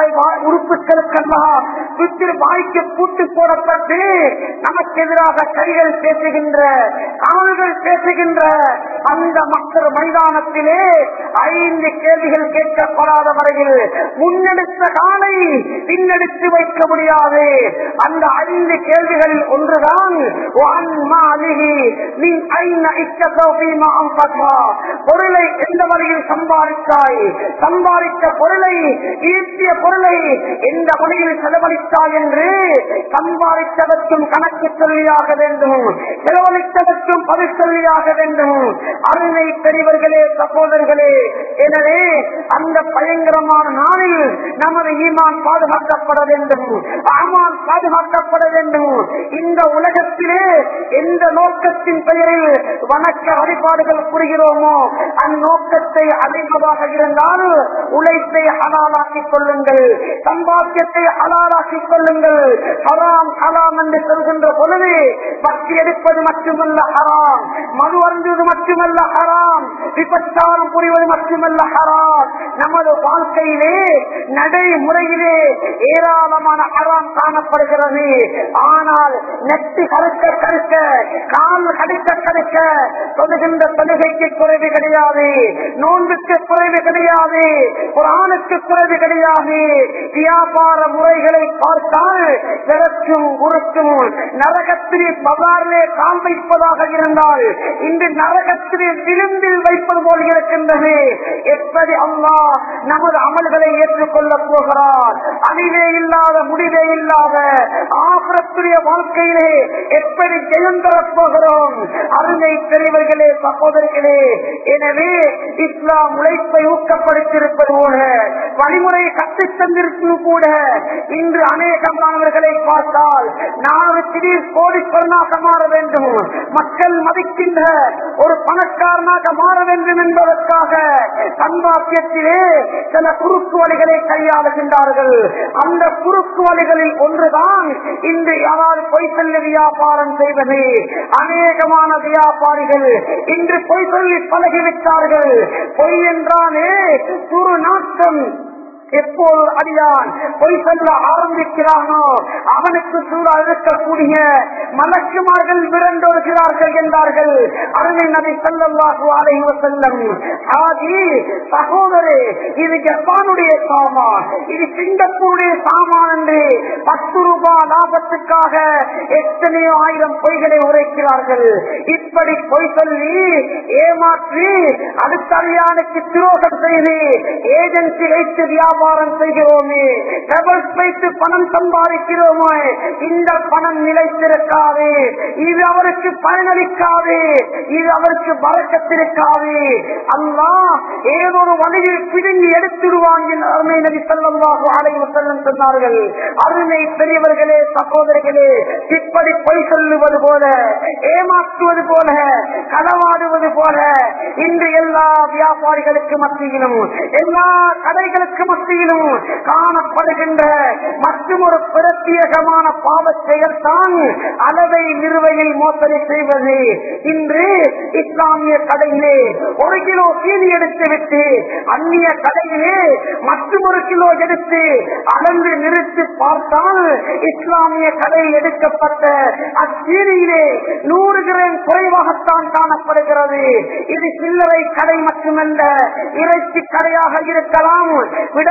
உறுப்புகளுக்கெல்லாம் விட்டு வாய்க்கு பூட்டு போடப்பட்டு நமக்கு எதிராக கைகள் பேசுகின்ற கால்கள் பேசுகின்ற அந்த மக்கள் மைதானத்திலே ஐந்து கேள்விகள் கேட்கப்படாத வரையில் முன்னெடுத்த காலை பின்னெடுத்து வைக்க முடியாது அந்த ஐந்து கேள்விகளில் ஒன்றுதான் "வஅன் மாலிஹி மின் ஐன இக்கதௌ ஃபீமா அன்ஃபக்ஹா." பொருளை எந்த வழியில் சம்பாதித்தாய் சம்பாதித்த பொருளை ஈட்டிய பொருளை எந்த வழியில் செலவழித்தாய் என்று சம்பாதித்ததற்கும் கணக்கு சொல்லியாக வேண்டும் செலவழித்ததற்கும் பதில் சொல்லியாக வேண்டும் அருமை பெரியவர்களே சகோதரர்களே எனவே அந்த பயங்கரமான நாளில் நமது ஈமான் பாதுகாக்கப்பட வேண்டும் ஆமான் பாதுகாக்கப்பட வேண்டும் இந்த உலகத்திலே எந்த நோக்கத்தின் பெயரில் வணக்க வழிபாடுகள் புரிகிறோமோ அந்நோக்கத்தை அடைவதாக இருந்தால் உழைப்பை ஹலாலாக்கிக் கொள்ளுங்கள் சம்பாத்தியத்தை ஹலாலாக்கிக் கொள்ளுங்கள் ஹராம் ஹலாம் என்று சொல்கின்ற பொழுது பக்தி எடுப்பது மட்டுமல்ல ஹராம் மது அருந்துவது மட்டுமல்ல ஹராம் விபச்சாரம் புரிவது மட்டுமல்ல ஹராம் நமது வாழ்க்கையிலே நடைமுறையிலே ஏராளமான ஹராம் காணப்படுகிறது ஆனால் நெட்டு கருக்க கருக்க கால் கடிக்க கடிக்க தொழுகின்ற தொழுகைக்கு குறைவு கிடையாது நோன்புக்கு குறைவு கிடையாது குரானுக்கு குறைவு கிடையாது வியாபார முறைகளை பார்த்தால் பிறக்கும் உருக்கும் நரகத்திலே பகாரிலே கால் வைப்பதாக இருந்தால் இன்று நரகத்திலே விளிம்பில் வைப்பது போல் இருக்கின்றது எப்படி அல்லாஹ் நமது அமல்களை ஏற்றுக்கொள்ளப் போகிறார் அழிவே இல்லாத முடிவே இல்லாத ஆபரத்துடைய வாழ்க்கையிலே எப்படி ஜெயம் பெறப் போகிறோம் அருமை பெரியவர்களே சகோதரிகளே எனவே இஸ்லாம் உழைப்பை ஊக்கப்படுத்தியிருப்பது போல வழிமுறை கற்றுத் தந்திருக்கும் கூட இன்று அநேகமானவர்களை பார்த்தால் நாலு திடீர் கோடிக்கொருநாக மாற வேண்டும் மக்கள் மதிக்கின்ற ஒரு பணக்காரனாக மாற வேண்டும் என்பதற்காக சம்பாத்தியத்திலே சில குறுக்கு வழிகளை கையாளுகின்றார்கள் அந்த குறுக்கு வழிகளில் ஒன்றுதான் இன்று யாராவது பொய் சொல்லி வியாபாரம் செய்வது அநேகமான வியாபாரிகள் இன்று பொய் சொல்லி பழகிவிட்டார்கள் பொய் என்றாலே துரு நாட்டம் எப்போது அடியான் பொய் சொல்ல ஆரம்பிக்கிறானோ அவனுக்கு சூழ இருக்கக்கூடிய மலக்குமார்கள் விரண்டோடுகிறார்கள் என்றார்கள் அருமை நபி சொல்லல்லாஹு அலைஹி செல்லம் ஆகி சகோதரே இது ஜப்பானுடைய சாமான் இது சிங்கப்பூருடைய சாமான் என்று பத்து ரூபாய் லாபத்துக்காக எத்தனையோ ஆயிரம் பொய்களை உரைக்கிறார்கள் இப்படி பொய் சொல்லி ஏமாற்றி அடுத்த அரியானுக்கு துரோகம் செய்து ஏஜென்சி வைத்து வியாபாரம் செய்கிறோமே டபுள்ஸ் வைத்து பணம் சம்பாதிக்கிறோமே இந்த பணம் நிலைத்திருக்காது இது அவருக்கு பயனளிக்காது இது அவருக்கு பறக்கத்திருக்காது அல்லா ஏதொரு வழியில் பிடுங்கி எடுத்துடுவாங்க என்று அருமை நபி சொல்லவாக ஆலயம் செல்லும் சொன்னார்கள் அருமை பெரியவர்களே சகோதரர்களே இப்படி பொய் சொல்லுவது போல ஏமாற்றுவது போல களவாடுவது போல இன்று எல்லா வியாபாரிகளுக்கு மத்தியிலும் எல்லா கடைகளுக்கு மத்தியிலும் காணப்படுகின்ற மற்றும் ஒரு பிரத்யேகமான பாவ செயல்தான் அளவை நிறுவையில் மோசடி செய்வது இன்று இஸ்லாமிய கடையிலே ஒரு கிலோ சீனி எடுத்து விட்டு அந்நிய கடையிலே மற்றும் ஒரு கிலோ எடுத்து அளந்து நிறுத்தி பார்த்தால் இஸ்லாமிய கடையில் எடுக்கப்பட்ட அச்சீனியிலே நூறு கிராம் குறைவாகத்தான் காணப்படுகிறது இது சில்லறை கடை மட்டுமல்ல இறைச்சி கடையாக இருக்கலாம் விடவ கடை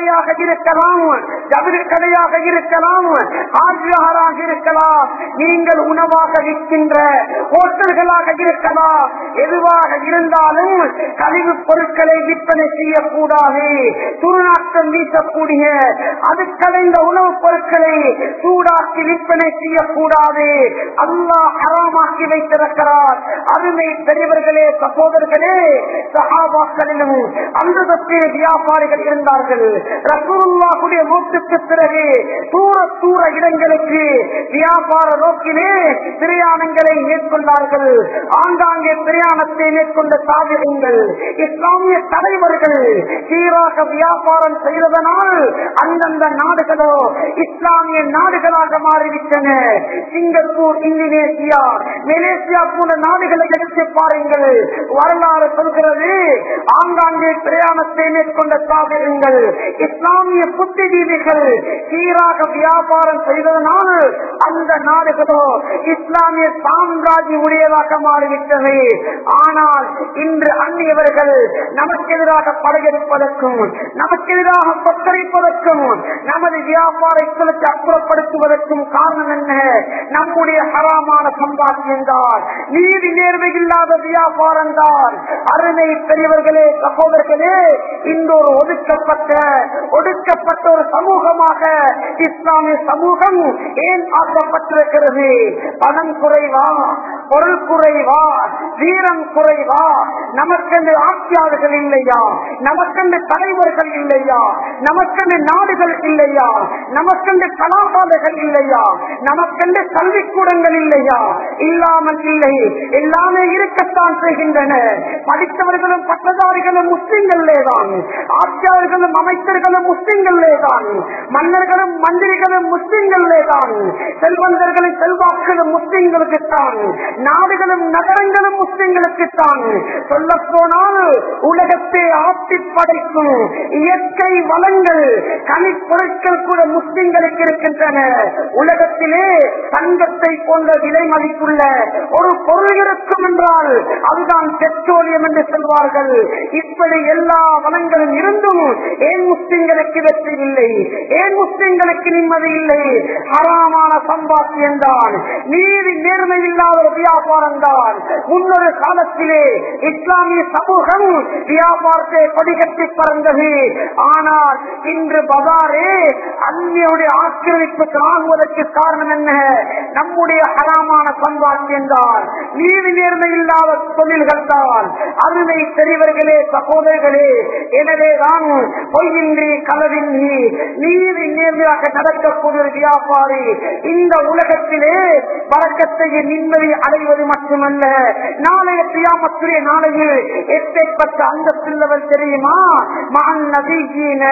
கடையாக இருக்கலாம் ஜவுளி கடையாக இருக்கலாம் ஆஜ்யகராக இருக்கலாம் நீங்கள் உணவாக விற்கின்ற ஹோட்டல்களாக இருக்கலாம் எதுவாக இருந்தாலும் கழிவு பொருட்களை விற்பனை செய்யக்கூடாது துர்நாற்றம் வீசக்கூடிய அது கலைந்த உணவுப் பொருட்களை சூடாக்கி விற்பனை செய்யக்கூடாது அல்லாஹ் ஹராமாக்கி வைத்திருக்கிறார் அருமை பெரியவர்களே சகோதரர்களே சஹாபாக்களிலும் அந்ததத்தில் வியாபாரிகள் இருந்தார்கள் ரசூலுல்லாஹுடைய மூத்துக்கு பிறகு தூர தூர இடங்களுக்கு வியாபார நோக்கிலே பிரயாணங்களை மேற்கொண்டார்கள் ஆங்காங்கே பிரயாணத்தை மேற்கொண்ட சாதகங்கள் இஸ்லாமிய தலைவர்கள் சீராக வியாபாரம் செய்ததனால் அந்தந்த நாடுகளோ இஸ்லாமிய நாடுகளாக மாறிவிட்டன சிங்கப்பூர் இந்தோனேசியா மலேசியா போன்ற நாடுகளை எடுத்து பாருங்கள் வரலாறு சொல்கிறது ஆங்காங்கே பிரயாணத்தை மேற்கொண்ட சாதகங்கள் இஸ்லாமிய புத்திஜீவிகள் சீராக வியாபாரம் செய்ததனால் அந்த நாடுகளோ இஸ்லாமிய சாம்ராஜ்ய உடையதாக மாறிவிட்டது ஆனால் இன்று அந்நியவர்கள் நமக்கு எதிராக படையெடுப்பதற்கும் நமக்கு எதிராக கொத்தரிப்பதற்கும் நமது வியாபாரங்களுக்கு அப்புறப்படுத்துவதற்கும் காரணம் என்ன நம்முடைய ஹராமான சம்பாத்தியம் தான் நீதி நேர்மை இல்லாத வியாபாரம் தான் அருமை பெரியவர்களே சகோதரர்களே இந்த ஒரு ஒதுக்கப்பட்ட ஒடுக்கப்பட்ட ஒரு சமூகமாக இஸ்லாமிய சமூகம் ஏன் ஆக்கப்பட்டிருக்கிறது பணம் குறைவா பொருள் குறைவா வீரம் குறைவா நமக்கென்று ஆட்சியாளர்கள் இல்லையா நமக்கென்று தலைவர்கள் இல்லையா நமக்கென்று நாடுகள் இல்லையா நமக்கென்று கலாசாலைகள் இல்லையா நமக்கென்று கல்விக்கூடங்கள் இல்லையா இல்லாமல் இல்லை எல்லாமே இருக்கத்தான் செய்கின்றன படித்தவர்களும் பட்டதாரிகளும் முஸ்லிம்களே தான் ஆட்சியாளர்களும் அமைச்சர்களும் முஸ்லிம்களே தான் மன்னர்களும் மந்திரிகளும் முஸ்லிம்களே தான் செல்வந்தர்களும் செல்வாக்களும் முஸ்லிம்களுக்குத்தான் நாடுகளும் நகரங்களும் முஸ்லிம்களுக்குத்தான் சொல்ல போனால் உலகத்தை ஆட்டி படைக்கும் இயற்கை வளங்கள் கனிப்பொருட்கள் கூட முஸ்லிம்களுக்கு இருக்கின்றன உலகத்திலே தங்கத்தை போன்ற விலை மதிப்புள்ள ஒரு பொருள் இருக்கும் என்றால் அதுதான் பெட்ரோலியம் என்று சொல்வார்கள் இப்படி எல்லா வளங்களும் இருந்தும் ஏன் முஸ்லிம்களுக்கு வெற்றி இல்லை ஏன் முஸ்லிம்களுக்கு நிம்மதி இல்லை ஹராமான சம்பாத்தியம் தான் நீதி நேர்மை இல்லாத ஒரு வியாபாரம் தான் முன்னொரு காலத்திலே இஸ்லாமிய சமூகம் வியாபாரத்தை படிக்கட்டி பறந்தது ஆனால் இன்று பதாரே அந்நியுடைய ஆக்கிரமிப்புக்கு ஆகுவதற்கு காரணம் என்ன நம்முடைய ஹராமான சம்பாத்தியம் தான் நீதி நேர்மை இல்லாத தொழில்கள் தான் அருமை பெரியவர்களே சகோதரர்களே எனவேதான் பொய்யின்றி களவின்றி நீதி நேர்மையாக நடக்கக்கூடிய ஒரு வியாபாரி இந்த உலகத்திலே வழக்கத்தையும் நிம்மதி அடைவது மட்டுமல்ல நாளைய பியாமத்துடைய நாளையில் எப்பேற்பட்ட அந்த சில்லவர் தெரியுமா மகன் நபிஜீன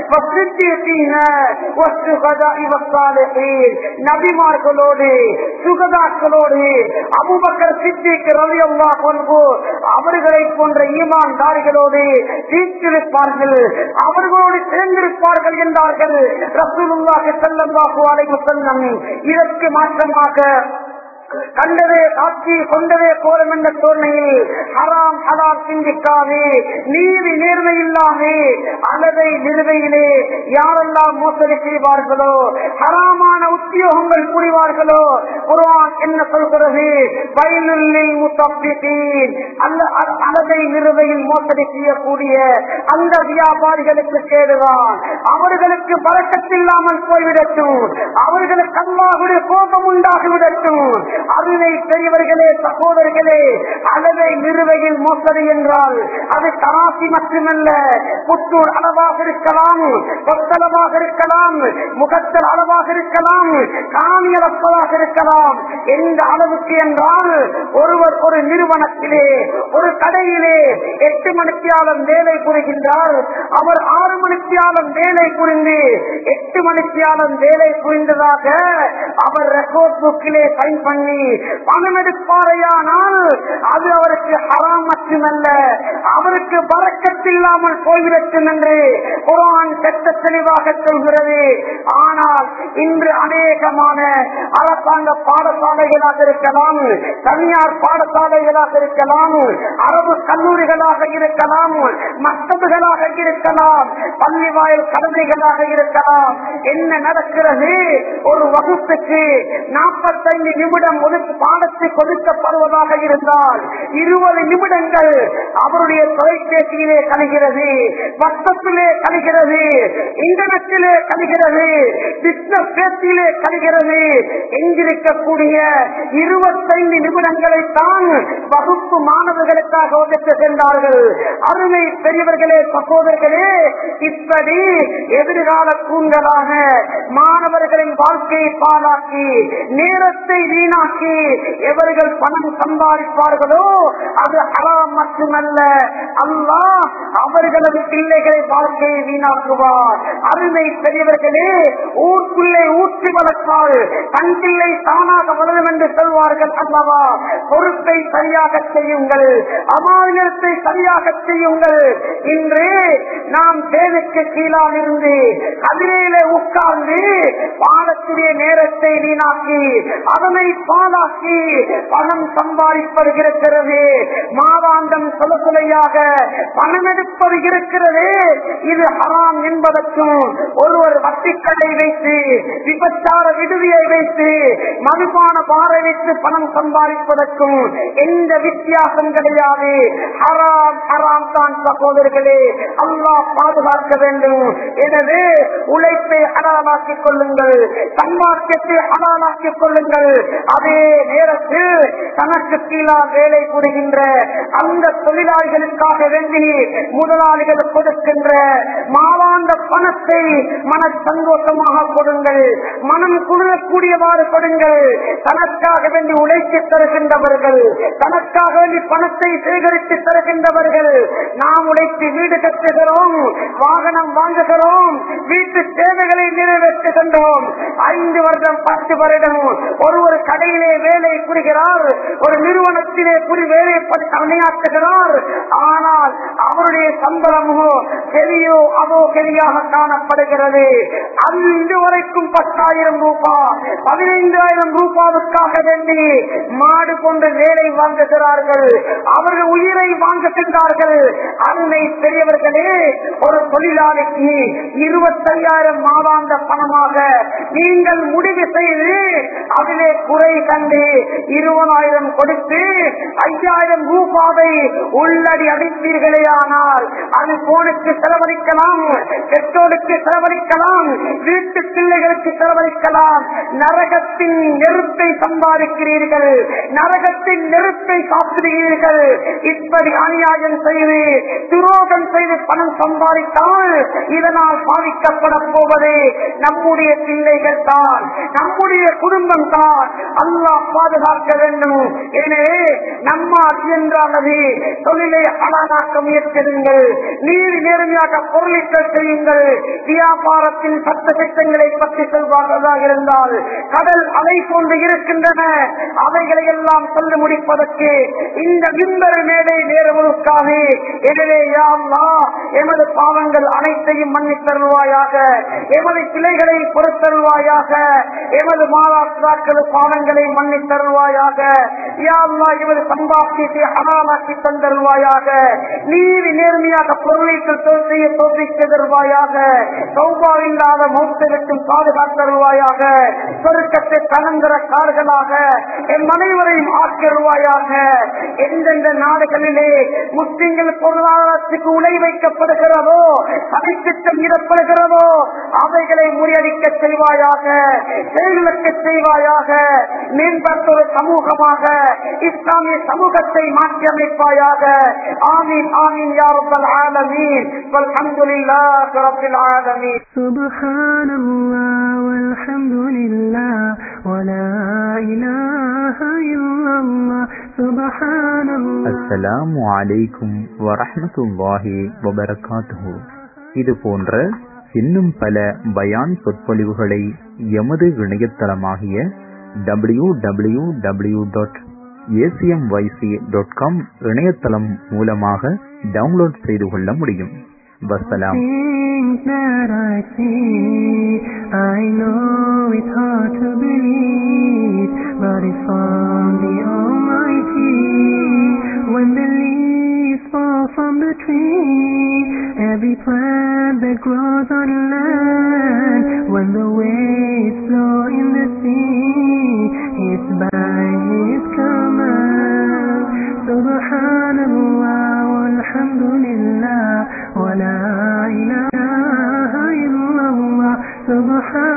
நபிமார்களோடு சுகதாக்களோடு அபுபக்கர் சித்திக்கு ரவி அல்லா கொண்டு அவர்களை போன்ற ஈமான்தாரிகளோடு வீட்டிருப்பார்கள் அவர்களோடு சேர்ந்திருப்பார்கள் என்றார்கள் ரசூலுல்லாஹி ஸல்லல்லாஹு அலைஹி வஸல்லம் இதற்கு மாற்றமாக கண்டதே காட்சி கொண்டதே கோலம் என்ற தோல்மையில் ஹராம் ஹலால் சிந்திக்காது நீதி நேர்மை இல்லாமே அல்லதை நிறுவையிலே யாரெல்லாம் மோசடி செய்வார்களோ ஹராமான உத்தியோகங்கள் புரிவார்களோ குர்ஆன் என்ன சொல்கிறது வயலுள்ளில் முத்தப்பித்தீன் அல்ல அல்லதை நிறுவையில் மோசடி செய்யக்கூடிய அந்த வியாபாரிகளுக்கு கேடுதான் அவர்களுக்கு பழக்கத்தில்லாமல் போய்விடட்டும் அவர்களுக்கு அல்லாஹுடைய கோபம் உண்டாகிவிடட்டும் அருமை பெரியவர்களே சகோதரர்களே அளவை நிறுவையில் மோசடி என்றால் அது தராசி மட்டுமல்ல புத்தூர் அளவாக இருக்கலாம் கொத்தளவாக இருக்கலாம் முகத்தல் அளவாக இருக்கலாம் காணியளப்பதாக இருக்கலாம் எந்த அளவுக்கு என்றால் ஒருவர் ஒரு நிறுவனத்திலே ஒரு கடையிலே எட்டு மணித்தியாலம் வேலை புரிகின்றார் அவர் ஆறு மணித்தியாலம் வேலை புரிந்து எட்டு மணித்தியாலம் வேலை புரிந்ததாக அவர் ரெக்கார்ட் புக்கிலே சைன் பண்ணி பண்ணி பணம் எடுப்பாரையானால் அது அவருக்கு ஹராம் மட்டுமல்ல அவருக்கு வரக்கத்தில்லாமல் போய்விடட்டும் என்று குரான் சட்ட தெளிவாக சொல்கிறது ஆனால் இன்று அநேகமான அரசாங்க பாடசாலைகளாக இருக்கலாம் தனியார் பாடசாலைகளாக இருக்கலாம் அரபு கல்லூரிகளாக இருக்கலாம் மக்தபுகளாக இருக்கலாம் பள்ளி வாயில் கடமைகளாக இருக்கலாம் என்ன நடக்கிறது ஒரு வகுப்புக்கு நாற்பத்தைந்து நிமிடம் ஒதுக்கு பாடத்தை கொடுக்கப்படுவதாக இருந்தால் இருபது நிமிடங்கள் அவருடைய தொலைபேசியிலே கழிகிறது வட்டத்திலே கழிகிறது இன்டர்நெட்டிலே கழிகிறது பிசினஸ் பேச்சிலே கழிகிறது எங்கிருக்கக்கூடிய இருபத்தைந்து நிமிடங்களை தான் வகுப்பு மாணவர்களுக்காக ஒதுக்க சென்றார்கள் அருமை பெரியவர்களே சகோதரர்களே இப்படி எதிர்கால கூண்களாக மாணவர்களின் வாழ்க்கையை பாழாக்கி நேரத்தை வீணாக்கி எவர்கள் பணம் சம்பாதிப்பார்களோ அது ஹராம் மட்டுமல்ல அல்லாஹ் அவர்களது பிள்ளைகளை வாழ்க்கையை வீணாக்குவார் அருமை பெரியவர்களே ஊருக்குள்ளே ஊற்றி வளர்த்தால் தன் பிள்ளை தானாக வளரும் என்று சொல்வார்கள் அல்லவா பொறுப்பை சரியாக செய்யுங்கள் அமானியத்தை சரியாக செய்யுங்கள் இன்று நாம் தேவைக்கு கீழால் இருந்து கதிரையிலே உட்கார்ந்து பாடக்கூடிய நேரத்தை வீணாக்கி அதனை பாலாக்கி பணம் சம்பாதிப்பது இருக்கிறது மாதாந்தம் சொலசுலையாக பணம் எடுப்பது இருக்கிறது இது ஹராம் என்பதற்கும் ஒருவர் வட்டிக்கடை வைத்து விபச்சார விடுதியை வைத்து மதுபான பாறை வைத்து பணம் சம்பாதிப்பதற்கும் எந்த வித்தியாசம் கிடையாது ஹராம் ஹராம் தான் சகோதரர்களே அல்லாஹ் பாதுகாக்க வேண்டும் எனவே உழைப்பை ஹலாலாக்கிக் கொள்ளுங்கள் சம்பாத்தியத்தை ஹலாலாக்கிக் கொள்ளுங்கள் அதே நேரத்தில் தனக்கு கீழா வேலை புரிகின்ற அந்த தொழிலாளிகளுக்காக வேண்டி முதலாளிகள் கொடுக்கின்ற மாவாந்த பணத்தை மன சந்தோஷமாக கொடுங்கள் மனம் குளிரக்கூடியவாறு கொடுங்கள் தனக்காக வேண்டி உழைத்து தருகின்றவர்கள் தனக்காக வேண்டி பணத்தை சேகரித்து தருகின்றவர்கள் நாம் உழைத்து வீடு கட்டுகிறோம் வாகனம் வாங்குகிறோம் வீட்டு தேவைகளை நிறைவேற்றுகின்றோம் ஐந்து வருடம் பத்து வருடம் ஒரு ஒரு கடையிலே வேலை புரிகிறார் ஒரு நிறுவனத்திலே புரி வேலை பணியாற்றுகிறார் ஆனால் அவருடைய சம்பளமோ கெரியோ அதோ கெரியாக காணப்படுகிறது அது இன்று வரைக்கும் பத்தாயிரம் ரூபாய் பதினைந்தாயிரம் ரூபாவுக்காக வேண்டி மாடு கொண்டு வேலை வாங்குகிறார்கள் அவர்கள் உயிரை வாங்குகின்றார்கள் அருமை பெரியவர்களே ஒரு தொழிலாளிக்கு இருபத்தையாயிரம் மாதாந்த பணமாக நீங்கள் முடிவு செய்து அதிலே குறை கண்டு இருபதாயிரம் கொடுத்து ஐயாயிரம் ரூபாவை உள்ளடி அடிப்பீர்களே ஆனால் அது போனுக்கு செலவழிக்கலாம் பெற்றோருக்கு செலவழிக்கலாம் வீட்டு பிள்ளைகளுக்கு செலவழிக்கலாம் நரகத்தின் நெருப்பை சம்பாதிக்கிறீர்கள் நரகத்தின் நெருப்பை சாப்பிடுகிறீர்கள் இப்படி அநியாயம் செய்து துரோகம் செய்து பணம் சம்பாதித்தால் இதனால் பாதிக்கப்பட போவது நம்முடைய பிள்ளைகள் தான் நம்முடைய குடும்பம் தான் அல்லாஹ் பாதுகாக்க வேண்டும் எனவே நம்மால் இயன்றானது தொழிலை அழகாக்க முயற்சிடுங்கள் நீர் நேர்மையாக பொருளீட்டல் செய்யுங்கள் வியாபாரத்தின் சட்ட திட்டங்களை பற்றி சொல்வார்களாக இருந்தால் கடல் அலை போன்று இருக்கின்றன அவைகளை எல்லாம் சொல்லி முடிப்பதற்கு இந்த விம்பர் மேடை நேரமுழுக்காது எனவே யாழ்லா எமது பாவங்கள் அனைத்தையும் மன்னித்தருள்வாயாக எமது பிள்ளைகளை பொறுத்தருள்வாயாக எமது மாதாக்கள் பாவங்களை மன்னித்தருள்வாயாக யாழ்லா எமது சம்பாத்தியத்தை ஹலாலாக்கி தந்தருள்வாயாக நீர் நேர்மையாக பொருளீட்டல் தொழில் செய்ய தோற்றிக்கு தருவாயாக சௌபா இல்லாத மௌத்தகத்தும் பாதுகாத்தருள்வாயாக சொருக்கத்தை தனந்திர கார்களாக என் அனைவரையும் ஆக்கிருவாயாக எந்தெந்த நாடுகளிலே முஸ்லிம்கள் பொருளாதாரத்துக்கு உலை வைக்கப்படுகிறதோ சதித்திட்டம் இடப்படுகிறதோ அவைகளை முறியடிக்க செய்வாயாக செயலுக்கு செய்வாயாக மேம்பட்ட ஒரு சமூகமாக இஸ்லாமிய சமூகத்தை மாற்றி அமைப்பாயாக ஆமீன் ஆமீன் யாருப்பல் ஆலமீன் வல்ஹம்துலில்லாஹி ரப்பில் ஆலமீன் سبحان الله والحمد لله ولا إله إلا الله سبحان الله அஸ்ஸலாமு அலைக்கும் வரஹ்மத்துல்லாஹி வபரகாத்துஹு இது போன்ற இன்னும் பல பயான் சொற்பொழிவுகளை எமது இணையதளமாகிய W W W dot ACMYC dot com இணையதளம் மூலமாக டவுன்லோட் செய்து கொள்ள முடியும் வசலாம் Things that I see, I know it's hard to believe, but it's from the Almighty. When the leaves fall from the tree, every plant that grows on land, when the waves flow in the sea, it's by His command. Subhanallah, walhamdulillah, wa la ilaha illallah, subhanallah.